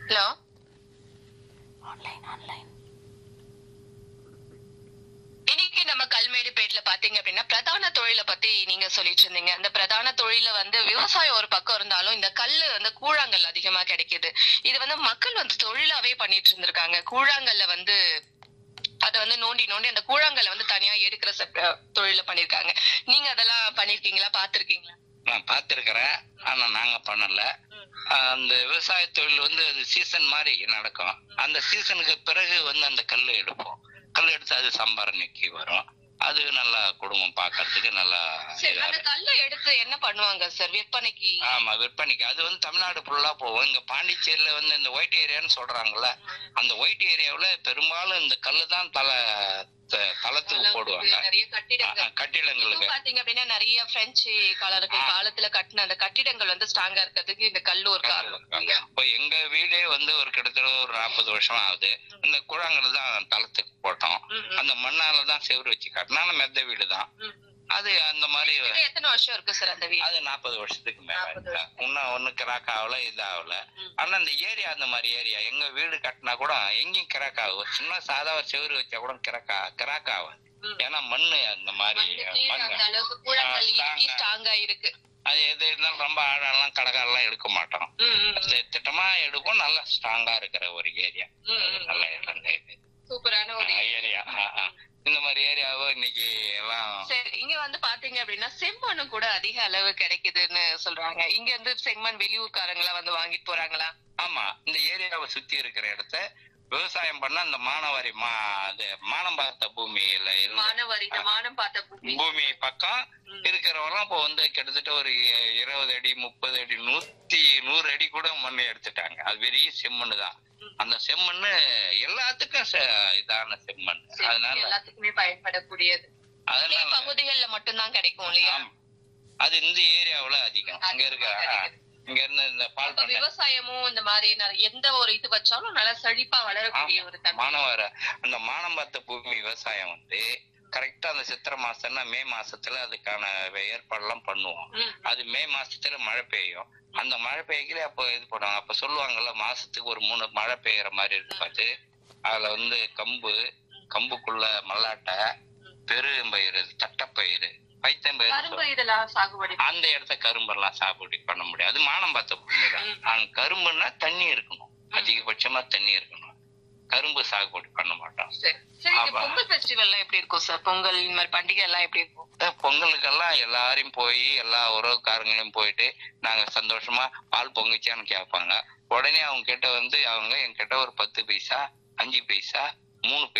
Hello online online இன்னைக்கு நம்ம கல்மேடுபேட்ல பாத்தீங்க அப்படின்னா பிரதான தொழிலை பத்தி நீங்க சொல்லிட்டு இருந்தீங்க அந்த பிரதான தொழில வந்து விவசாயம் ஒரு பக்கம் இருந்தாலும் இந்த கல்லு வந்து கூழாங்கல் அதிகமா கிடைக்குது இது வந்து மக்கள் வந்து தொழிலாவே பண்ணிட்டு இருந்திருக்காங்க கூழாங்கல்ல வந்து அத வந்து நோண்டி நோண்டி அந்த கூழாங்கல்ல வந்து தனியா எடுக்கிற செப்ப- தொழில பண்ணிருக்காங்க நீங்க அதெல்லாம் பண்ணிருக்கீங்களா பாத்திருக்கீங்களா நான் பார்த்துருக்கிறேன் ஆனா நாங்க பண்ணல ஆஹ் அந்த விவசாய தொழில் வந்து அது சீசன் மாதிரி நடக்கும் அந்த சீசனுக்கு பிறகு வந்து அந்த கல் எடுப்போம் கல் எடுத்து அது சம்பாரணைக்கு வரும் அது நல்லா குடும்பம் பார்க்கறதுக்கு நல்லா சரி இதா அந்த கல்லை எடுத்து என்ன பண்ணுவாங்க சார் விற்பனைக்கு ஆமா விற்பனைக்கு அது வந்து தமிழ்நாடு ஃபுல்லா போகும் இங்க பாண்டிச்சேரியில வந்து இந்த ஒயிட் ஏரியான்னு சொல்றாங்கல்ல அந்த ஒயிட் ஏரியாவுல பெரும்பாலும் இந்த கல்லு தான் தலை த- தளத்துக்கு போடுவாங்க நிறைய கட்டிடங்கள் ஆஹ் கட்டிடங்களுக்கு இப்ப பாத்தீங்க அப்படின்னா நிறைய பிரெஞ்சு காலர்கள் காலத்துல கட்டின அந்த கட்டிடங்கள் வந்து ஸ்ட்ராங்கா இருக்கிறதுக்கு இந்த கல்லு ஒரு காரணம் இப்போ எங்க வீடே வந்து ஒரு கிட்டத்தட்ட ஒரு நாற்பது வருஷம் ஆகுது இந்த கூழாங்கல் தான் தளத்துக்கு போட்டோம் ம், ம், அந்த மண்ணால தான் செவுரு வச்சு கட்டினாலும் மெத்த வீடு தான் ம், ம். அது அந்த மாதிரி இது எத்தனை வருஷம் இருக்கு சார் அந்த வீடு அது நாற்பது வருஷத்துக்கு மேல 40 இருக்கு. இன்னும் ஒண்ணு கிராக் ஆகல இது ஆகல ம். ஆனா இந்த ஏரியா அந்த மாதிரி ஏரியா எங்க வீடு கட்டினா கூட எங்கேயும் கிராக் ஆகும் சின்ன சாதா செவுரு வச்சா கூட கிராக் கிராக் ஆகும் ம். ஏன்னா மண்ணு அந்த மாதிரி மண்ணுக்கு மண் அந்த அளவுக்கு கூழாங்கல் ஆ, இறுக்கி strong-ஆ. ஸ்ட்ராங்கா இருக்கு அது எது இருந்தாலும் ரொம்ப ஆழம்லாம் கடகாலெல்லாம் எடுக்க மாட்டோம் ம், ம், ம். தி- திட்டமா எடுக்கும் நல்லா ஸ்ட்ராங்கா இருக்கிற ஒரு ஏரியா ம், ம். நல்ல இடம் இது சூப்பரான ஒரு ஏரியா இந்த மாதிரி ஏரியாவோ இன்னைக்கு எல்லாம் சரி இங்க வந்து பாத்தீங்க அப்படின்னா செம்மண்ணும் கூட அதிக அளவு கிடைக்குதுன்னு சொல்றாங்க இங்க இருந்து செம்மண் வெளியூர்காரங்க எல்லாம் வந்து வாங்கிட்டு போறாங்களா ஆமா இந்த ஏரியாவை சுத்தி இருக்கிற இடத்த விவசாயம் பண்ண இந்த மானவாரி மா அது மானம் பார்த்த பூமியில இருந்து மானவரி இந்த மானம் பார்த்த பூமி பூமி பக்கம் ம். இருக்கிறவங்க இப்போ வந்து கிட்டத்தட்ட ஒரு இ- இருபது அடி முப்பது அடி நூத்தி நூறு அடி கூட மண் எடுத்துட்டாங்க அது பெரிய செம்மண்ணு தான் ம். அந்த செம்மண்ணு எல்லாத்துக்கும் ச- இதான செம்மண் சரி, அதனால எல்லாத்துக்குமே பயன்படக்கூடியது இதே அதனால பகுதிகள்ல மட்டும்தான் கிடைக்கும் இல்லையா ஆமா. அது இந்த ஏரியாவுல அதிகம் அங்க இருக்க கிடைக்குது. இங்க இருந்து இந்த பால் அப்ப பண்ணை விவசாயமும் இந்த மாதிரி நிறைய- எந்த ஒரு இது வச்சாலும் நல்லா செழிப்பா வளரக்கூடிய ஒரு தன்மை மானவர அந்த மானம் பார்த்த பூமி விவசாயம் வந்து கரெக்டா அந்த சித்திரை மாசம்னா மே மாசத்துல அதுக்கான ஏற்பாடுலாம் பண்ணுவோம் ம், அது மே மாசத்துல மழை பெய்யும் அந்த மழை பெய்யல அப்போ இது பண்ணுவாங்க அப்ப சொல்லுவாங்கல்ல மாசத்துக்கு ஒரு மூணு மழை பெய்யற மாதிரி இருக்கு பார்த்து அதுல வந்து கம்பு கம்புக்குள்ள மல்லாட்டை பெரும்பயிறு தட்டப்பயிறு பைத்தம்பயிறு கரும்பு இதெல்லாம் சாகுபடி அந்த இடத்த கரும்பெல்லாம் சாகுபடி பண்ண முடியாது அது மானம் பார்த்த பூமி தான் ம். ஆனா கரும்புன்னா தண்ணி இருக்கணும் அதிகபட்சமா தண்ணி இருக்கணும் கரும்பு சாகுபடி பண்ண மாட்டோம் சரி சரி இங்க ஆமா. பொங்கல் ஃபெஸ்டிவல் எல்லாம் எப்படி இருக்கும் சார் பொங்கல் இந்த மாதிரி பண்டிகை எல்லாம் எப்படி இருக்கும் அஹ் பொங்கலுக்கெல்லாம் எல்லாரையும் போய் எல்லா உறவுக்காரங்களையும் போயிட்டு நாங்க சந்தோஷமா பால் பொங்குச்சான்னு கேட்பாங்க உடனே அவங்க கிட்ட வந்து அவங்க என்கிட்ட ஒரு பத்து பைசா அஞ்சு பைசா மூணு